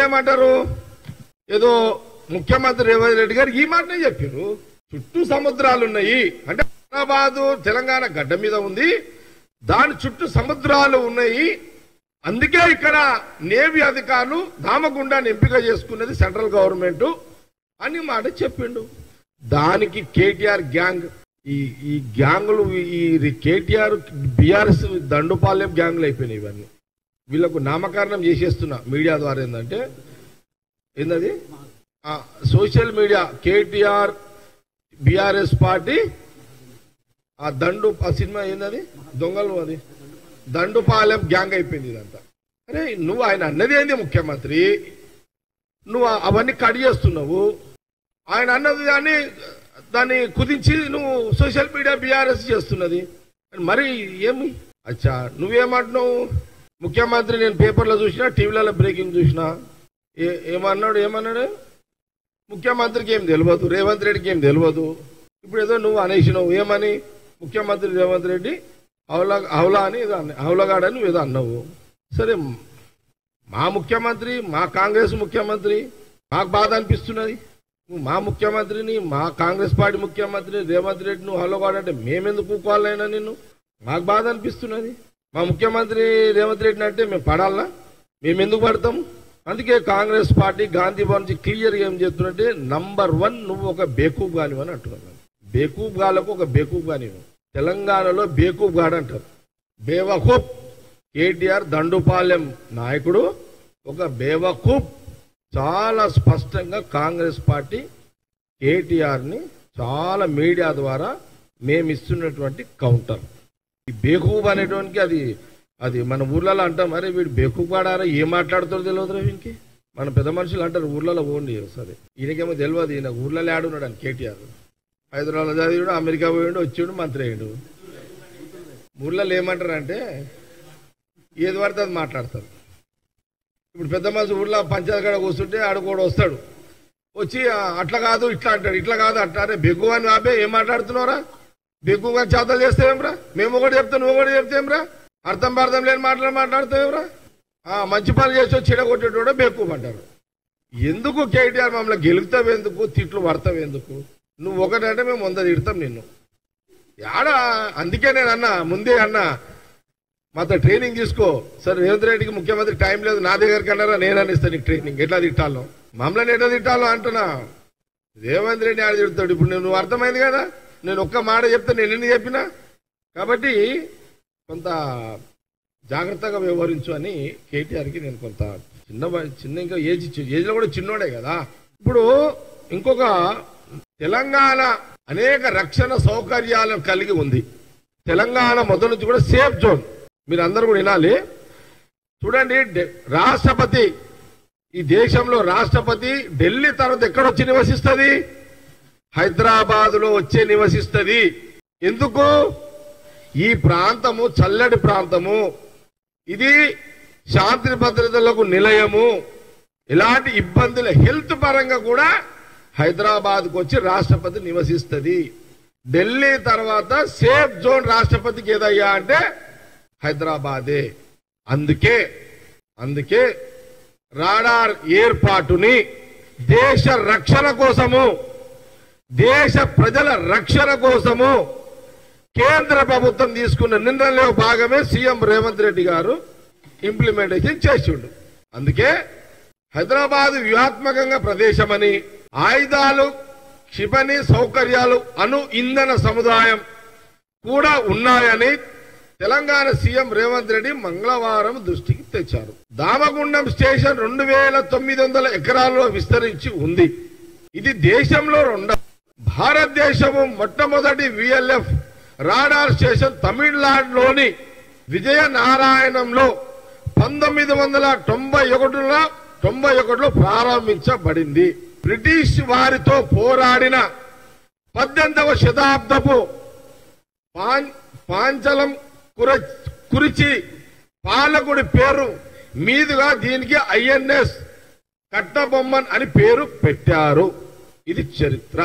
మీరేమంటారు ఏదో ముఖ్యమంత్రి రేవంత్ రెడ్డి గారు ఈ మాటనే చెప్పారు చుట్టూ సముద్రాలు ఉన్నాయి అంటే హైదరాబాదు తెలంగాణ గడ్డ మీద ఉంది దాని చుట్టూ సముద్రాలు ఉన్నాయి అందుకే ఇక్కడ నేవీ అధికారులు దామగుండాన్ని ఎంపిక చేసుకున్నది సెంట్రల్ గవర్నమెంట్ అని మాట చెప్పిండు దానికి కేటీఆర్ గ్యాంగ్ ఈ ఈ గ్యాంగులు ఈ కేటీఆర్ బీఆర్ఎస్ దండుపాలెం గ్యాంగులు అయిపోయినాయి ఇవన్నీ వీళ్ళకు నామకరణం చేసేస్తున్నా మీడియా ద్వారా ఏంటంటే ఏందది ఆ, social media KTR BRS party ఆ దండు ఆ సినిమా ఏందది దొంగలు అది దండుపాలెం గ్యాంగ్ అయిపోయింది ఇదంతా అరే నువ్వు ఆయన అన్నది ఏంది ముఖ్యమంత్రి నువ్వు ఆ- అవన్నీ కట్ చేస్తున్నావు ఆయన అన్నది దాన్ని దాన్ని కుదించి నువ్వు సోషల్ మీడియా బీఆర్ఎస్ చేస్తున్నది మరి ఏమి అచ్చా నువ్వేమంటున్నావు ముఖ్యమంత్రి నేను పేపర్లో చూసినా టీవీలలో బ్రేకింగ్ చూసినా ఏ- ఏమన్నాడు ఏమన్నాడు ముఖ్యమంత్రికి ఏం తెలియదు రేవంత్ రెడ్డికి ఏం తెలియదు ఇప్పుడు ఏదో నువ్వు అనేసినావు ఏమని ముఖ్యమంత్రి రేవంత్ రెడ్డి హౌలా హౌలా అని ఏదో అన్న హౌలగాడని నువ్వు ఏదో అన్నావు సరే మా ముఖ్యమంత్రి మా కాంగ్రెస్ ముఖ్యమంత్రి మాకు బాధ అనిపిస్తున్నది నువ్వు మా ముఖ్యమంత్రిని మా కాంగ్రెస్ పార్టీ ముఖ్యమంత్రి రేవంత్ రెడ్డి నువ్వు హలోగాడంటే మేమెందుకు కూకోవాలైనా నిన్ను మాకు బాధ అనిపిస్తున్నది మా ముఖ్యమంత్రి రేవంత్ రెడ్డిని అంటే మేము పడాలా మేము ఎందుకు పడతాం అందుకే కాంగ్రెస్ పార్టీ గాంధీ భవన్ నుంచి క్లియర్ ఏం చెప్తున్నట్టే నంబర్ వన్ నువ్వు ఒక బేకూబ్ గానివని అంటున్నాను బేకూబ్ గాలకు ఒక బేకూబ్ గానివ్వు తెలంగాణలో బేకూబ్ గాడు అంటారు బేవకూబ్ కేటీఆర్ దండుపాలెం నాయకుడు ఒక బేవకూబ్ చాలా స్పష్టంగా కాంగ్రెస్ పార్టీ కేటీఆర్ ని చాలా మీడియా ద్వారా మేము ఇస్తున్నటువంటి కౌంటర్ ఈ బేకూబ్ అనేటువంటి అది అది మన ఊర్లలో అంటాం అరే వీడు బేకూబ్ ఆడారా ఏం మాట్లాడుతారో తెలియదు వీనికి మన పెద్ద మనుషులు అంటారు ఊర్లలో పోండి సరే ఈయనకేమో తెలియదు ఈయన ఊర్లలో ఆడున్నాడు అని కేటీఆర్ హైదరాబాద్ చదివాడు అమెరికా పోయాడు వచ్చాడు మంత్రి అయ్యాడు ఊర్లలో ఏమంటారు అంటే ఏది పడితే అది మాట్లాడతారు ఇప్పుడు పెద్ద మనిషి ఊర్లో పంచాయతీ కాడ కూర్చుంటే ఆడు కూడా వస్తాడు వచ్చి "ఆ, అట్లా కాదు ఇట్లా అంటాడు ఇట్లా కాదు అట్లా అరే బెగ్గు అని ఆపే ఏం మాట్లాడుతున్నావురా బెగ్గు అని చేతలు చేస్తావేమ్రా మేము ఒకటి చెప్తే నువ్వు ఒకటి చెప్తేమ్రా అర్థం పర్థం లేని మాటలు మాట్లాడుతావేమ్రా ఆ, మంచి పని చేసి వచ్చి చెడగొట్టేటోడే బెక్కు అంటారు ఎందుకు కేటీఆర్ మమ్మల్ని గెలుగుతావు ఎందుకు తిట్లు పడతావు ఎందుకు నువ్వు ఒకటంటే మేము వంద తిడతాం నిన్ను యాడ అందుకే నేను అన్నా ముందే అన్నా మాతో ట్రైనింగ్ తీసుకో సరే రేవంత్ రెడ్డికి ముఖ్యమంత్రి టైం లేదు నా దగ్గరికి అన్నారా నేను అనిస్తాను నీకు ట్రైనింగ్ ఎట్లా తిట్టాలో మమ్మల్ని ఎట్లా తిట్టాలో అంటున్నా రేవంత్ రెడ్డి ఆడ తిడతాడు ఇప్పుడు నువ్వు అర్థమైంది కదా నేను ఒక్క మాట చెప్తే నేను ఎన్ని చెప్పినా కాబట్టి కొంత జాగ్రత్తగా వ్యవహరించు అని కేటీఆర్కి నేను కొంత చిన్న వయ- చిన్న ఇంకా ఏజ్ ఏజ్లో కూడా చిన్నోడే కదా ఇప్పుడు ఇంకొక తెలంగాణ అనేక రక్షణ సౌకర్యాలను కలిగి ఉంది తెలంగాణ మొదటి నుంచి కూడా సేఫ్ జోన్ మీరు అందరూ కూడా వినాలి చూడండి డె- రాష్ట్రపతి ఈ దేశంలో రాష్ట్రపతి ఢిల్లీ తర్వాత ఎక్కడొచ్చి నివసిస్తుంది హైదరాబాద్ లో వచ్చే నివసిస్తుంది ఎందుకు ఈ ప్రాంతము చల్లటి ప్రాంతము ఇది శాంతి భద్రతలకు నిలయము ఎలాంటి ఇబ్బందుల హెల్త్ పరంగా కూడా హైదరాబాద్ కు వచ్చి రాష్ట్రపతి నివసిస్తుంది ఢిల్లీ తర్వాత సేఫ్ జోన్ రాష్ట్రపతికి ఏదయ్యా అంటే హైదరాబాదే అందుకే అందుకే రాడార్ ఏర్పాటుని దేశ రక్షణ కోసము దేశ ప్రజల రక్షణ కోసము కేంద్ర ప్రభుత్వం తీసుకున్న నిర్ణయంలో భాగమే సీఎం రేవంత్ రెడ్డి గారు ఇంప్లిమెంటేషన్ చేసిండు అందుకే హైదరాబాద్ వ్యూహాత్మకంగా ప్రదేశమని ఆయుధాలు క్షిపణి సౌకర్యాలు అణు ఇంధన సముదాయం కూడా ఉన్నాయని తెలంగాణ సీఎం రేవంత్ రెడ్డి మంగళవారం దృష్టికి తెచ్చారు దామగుండం స్టేషన్ రెండు వేల తొమ్మిది వందల ఎకరాల్లో విస్తరించి ఉంది ఇది దేశంలో రెండవ భారతదేశము మొట్టమొదటి విఎల్ఎఫ్ రాడార్ స్టేషన్ తమిళనాడులోని విజయనారాయణంలో పంతొమ్మిది వందల తొంభై ఒకటిలో తొంభై ఒకటిలో ప్రారంభించబడింది బ్రిటిష్ వారితో పోరాడిన పద్దెనిమిదవ శతాబ్దపు పాం- పాంచలం కుర కురిచి పాలకుడి పేరు మీదుగా దీనికి ఐఎన్ఎస్ కట్టబొమ్మన్ అని పేరు పెట్టారు ఇది చరిత్ర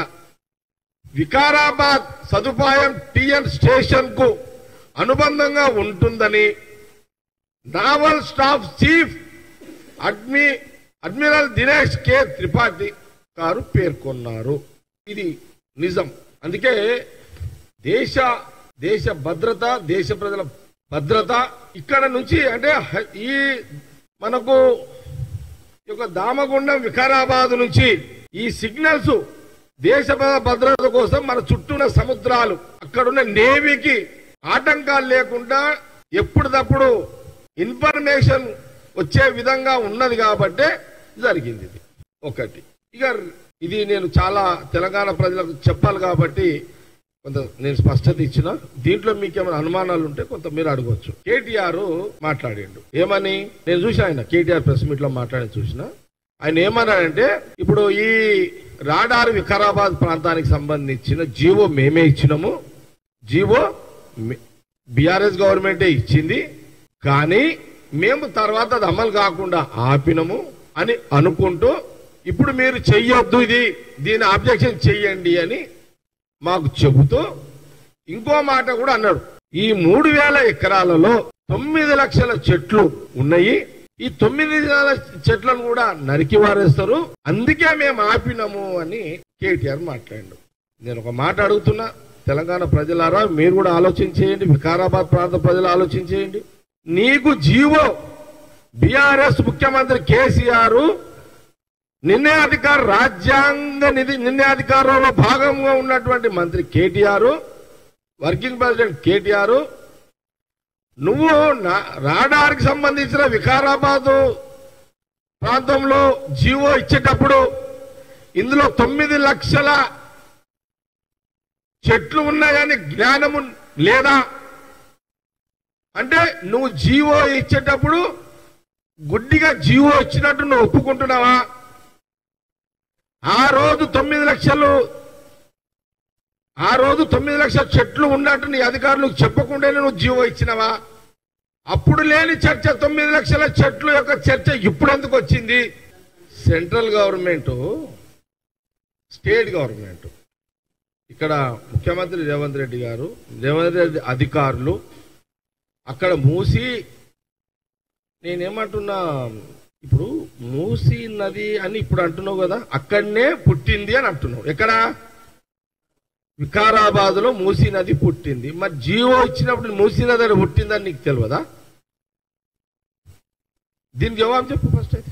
వికారాబాద్ సదుపాయం టిఎన్ స్టేషన్ కు అనుబంధంగా ఉంటుందని నావల్ స్టాఫ్ చీఫ్ అడ్మి అడ్మిరల్ దినేష్ కె త్రిపాఠి గారు పేర్కొన్నారు ఇది నిజం అందుకే దేశ దేశ భద్రత దేశ ప్రజల భద్రత ఇక్కడ నుంచి అంటే హ- ఈ మనకు ఈ యొక్క దామగుండం వికారాబాద్ నుంచి ఈ సిగ్నల్స్ దేశ భ- భద్రత కోసం మన చుట్టూన్న సముద్రాలు అక్కడున్న నేవీకి ఆటంకాలు లేకుండా ఎప్పటికప్పుడు ఇన్ఫర్మేషన్ వచ్చే విధంగా ఉన్నది కాబట్టే జరిగింది ఇది ఒకటి ఇక ఇది నేను చాలా తెలంగాణ ప్రజలకు చెప్పాలి కాబట్టి కొంత నేను స్పష్టత ఇచ్చిన దీంట్లో మీకు ఏమైనా అనుమానాలు ఉంటే కొంత మీరు అడగవచ్చు కేటీఆర్ మాట్లాడిండు ఏమని నేను చూసిన ఆయన కేటీఆర్ ప్రెస్ మీట్ లో మాట్లాడి చూసిన ఆయన ఏమన్నాడంటే ఇప్పుడు ఈ రాడార్ వికారాబాద్ ప్రాంతానికి సంబంధించిన జీవో మేమే ఇచ్చినాము జీవో బీఆర్ఎస్ గవర్నమెంటే ఇచ్చింది కానీ మేము తర్వాత అది అమలు కాకుండా ఆపినము అని అనుకుంటూ ఇప్పుడు మీరు చెయ్యొద్దు ఇది దీని అబ్జెక్షన్ చెయ్యండి అని మాకు చెబుతూ ఇంకో మాట కూడా అన్నాడు ఈ మూడు వేల ఎకరాలలో తొమ్మిది లక్షల చెట్లు ఉన్నాయి ఈ తొమ్మిది వేల చెట్లను కూడా నరికి వారేస్తారు అందుకే మేము ఆపినాము అని కేటీఆర్ మాట్లాడాడు నేను ఒక మాట అడుగుతున్నా తెలంగాణ ప్రజలారా మీరు కూడా ఆలోచన చేయండి వికారాబాద్ ప్రాంత ప్రజలు ఆలోచన చేయండి నీకు జీవో బీఆర్ఎస్ ముఖ్యమంత్రి కేసీఆర్ నిర్ణయాధికార రాజ్యాంగ నిధి నిర్ణయాధికారంలో భాగంగా ఉన్నటువంటి మంత్రి కేటీఆర్ వర్కింగ్ ప్రెసిడెంట్ కేటీఆర్ నువ్వు నా- రాడార్కి సంబంధించిన వికారాబాద్ ప్రాంతంలో జీవో ఇచ్చేటప్పుడు ఇందులో తొమ్మిది లక్షల చెట్లు ఉన్నాయని జ్ఞానము లేదా అంటే నువ్వు జీవో ఇచ్చేటప్పుడు గుడ్డిగా జీవో ఇచ్చినట్టు నువ్వు ఒప్పుకుంటున్నావా ఆ రోజు తొమ్మిది లక్షలు ఆ రోజు తొమ్మిది లక్షల చెట్లు ఉన్నట్టు నీ అధికారులకు చెప్పకుండానే నువ్వు జీవో ఇచ్చినవా అప్పుడు లేని చర్చ తొమ్మిది లక్షల చెట్లు యొక్క చర్చ ఇప్పుడు ఎందుకు వచ్చింది సెంట్రల్ గవర్నమెంట్ స్టేట్ గవర్నమెంట్ ఇక్కడ ముఖ్యమంత్రి రేవంత్ రెడ్డి గారు రేవంత్ రెడ్డి అధికారులు అక్కడ మూసి నేనేమంటున్నా ఇప్పుడు మూసి నది అని ఇప్పుడు అంటున్నావు కదా అక్కడనే పుట్టింది అని అంటున్నావు ఎక్కడ వికారాబాద్ లో మూసీ నది పుట్టింది మరి జీవో ఇచ్చినప్పుడు మూసీ నది అని పుట్టిందని నీకు తెలియదా దీనికి జవాబు చెప్పు ఫస్ట్ అయితే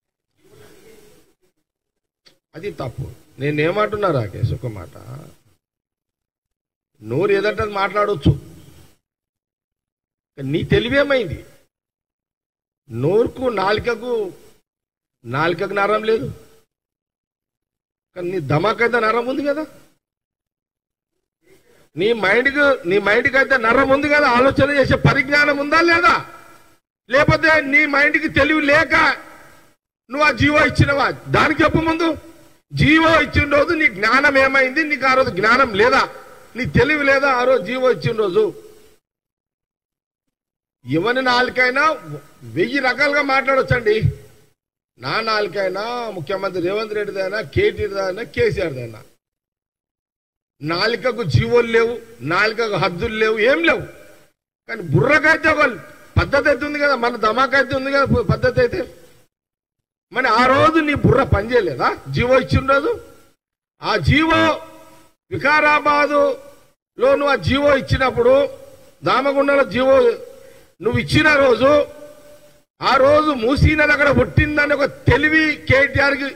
అది తప్పు నేనేమంటున్నా రాకేష్ ఒక మాట నోరు ఏదంటే అది మాట్లాడవచ్చు నీ తెలివేమైంది నోరుకు నాలికకు నాలికకు నరం లేదు కానీ నీ దమాకైతే నరం ఉంది కదా నీ మైండ్కి నీ మైండ్కి అయితే నరం ఉంది కదా ఆలోచన చేసే పరిజ్ఞానం ఉందా లేదా లేకపోతే నీ మైండ్కి తెలివి లేక నువ్వు ఆ జీవో ఇచ్చినవా దానికి చెప్పు ముందు జీవో ఇచ్చిన రోజు నీ జ్ఞానం ఏమైంది నీకు ఆ రోజు జ్ఞానం లేదా నీ తెలివి లేదా ఆ రోజు జీవో ఇచ్చిన రోజు ఎవరి నాలుకైనా వెయ్యి రకాలుగా మాట్లాడొచ్చండి నా నాలుకైనా ముఖ్యమంత్రి రేవంత్ రెడ్డిదైనా కేటీఆర్దైనా కేసీఆర్దైనా నాలుకకు జీవోలు లేవు నాలుకకు హద్దులు లేవు ఏం లేవు కానీ బుర్రకైతే ఒక పద్ధతి అయితే ఉంది కదా మన దమాకైతే ఉంది కదా పద్ధతి అయితే మరి ఆ రోజు నీ బుర్ర పనిచేయలేదా జీవో ఇచ్చిన రోజు ఆ జీవో వికారాబాదు లో నువ్వు ఆ జీవో ఇచ్చినప్పుడు దామగుండలో జీవో నువ్వు ఇచ్చిన రోజు ఆ రోజు మూసీనది అక్కడ పుట్టిందని ఒక తెలివి కేటీఆర్కి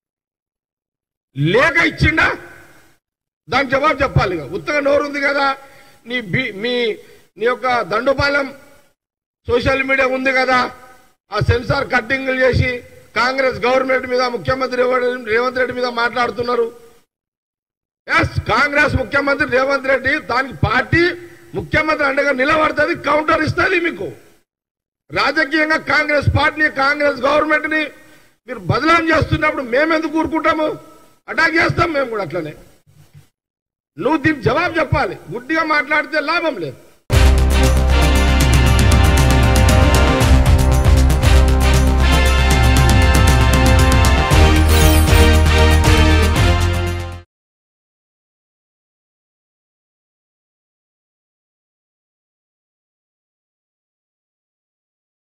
లేక ఇచ్చిండా దానికి జవాబు చెప్పాలి ఇక. ఉత్తగా నోరు ఉంది కదా నీ బి- మీ నీ యొక్క దండుపాలెం సోషల్ మీడియా ఉంది కదా ఆ సెన్సార్ కట్టింగ్లు చేసి కాంగ్రెస్ గవర్నమెంట్ మీద ముఖ్యమంత్రి రేవంత్ రేవంత్ రెడ్డి మీద మాట్లాడుతున్నారు ఎస్ కాంగ్రెస్ ముఖ్యమంత్రి రేవంత్ రెడ్డి దానికి పార్టీ ముఖ్యమంత్రి అండగా నిలబడుతుంది కౌంటర్ ఇస్తుంది మీకు రాజకీయంగా కాంగ్రెస్ పార్టీని కాంగ్రెస్ గవర్నమెంట్ ని మీరు బదలాం చేస్తున్నప్పుడు మేమెందుకు ఊరుకుంటాము అటాక్ చేస్తాం మేము కూడా అట్లనే నువ్వు దీనికి జవాబు చెప్పాలి గుడ్డిగా మాట్లాడితే లాభం లేదు